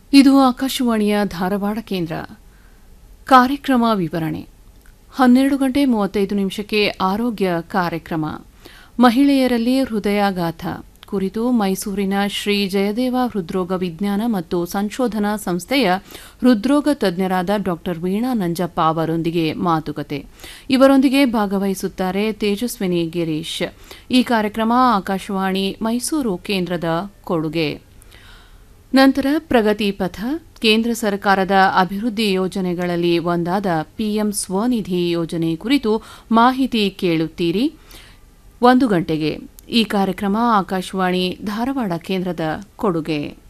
ಇದು ಆಕಾಶವಾಣಿಯ ಧಾರವಾಡ ಕೇಂದ್ರ ಕಾರ್ಯಕ್ರಮ ವಿವರಣೆ ಹನ್ನೆರಡು ಗಂಟೆ ಮೂವತ್ತೈದು ನಿಮಿಷಕ್ಕೆ ಆರೋಗ್ಯ ಕಾರ್ಯಕ್ರಮ ಮಹಿಳೆಯರಲ್ಲಿ ಹೃದಯಾಘಾತ ಕುರಿತು ಮೈಸೂರಿನ ಶ್ರೀ ಜಯದೇವ ಹೃದ್ರೋಗ ವಿಜ್ಞಾನ ಮತ್ತು ಸಂಶೋಧನಾ ಸಂಸ್ಥೆಯ ಹೃದ್ರೋಗ ತಜ್ಞರಾದ ಡಾ ವೀಣಾ ನಂಜಪ್ಪ ಅವರೊಂದಿಗೆ ಮಾತುಕತೆ ಇವರೊಂದಿಗೆ ಭಾಗವಹಿಸುತ್ತಾರೆ ತೇಜಸ್ವಿನಿ ಗಿರೀಶ್ ಈ ಕಾರ್ಯಕ್ರಮ ಆಕಾಶವಾಣಿ ಮೈಸೂರು ಕೇಂದ್ರದ ಕೊಡುಗೆ ನಂತರ ಪ್ರಗತಿ ಪಥ ಕೇಂದ್ರ ಸರ್ಕಾರದ ಅಭಿವೃದ್ಧಿ ಯೋಜನೆಗಳಲ್ಲಿ ಒಂದಾದ ಪಿಎಂ ಸ್ವನಿಧಿ ಯೋಜನೆ ಕುರಿತು ಮಾಹಿತಿ ಕೇಳುತ್ತೀರಿ ಒಂದು ಗಂಟೆಗೆ ಈ ಕಾರ್ಯಕ್ರಮ ಆಕಾಶವಾಣಿ ಧಾರವಾಡ ಕೇಂದ್ರದ ಕೊಡುಗೆ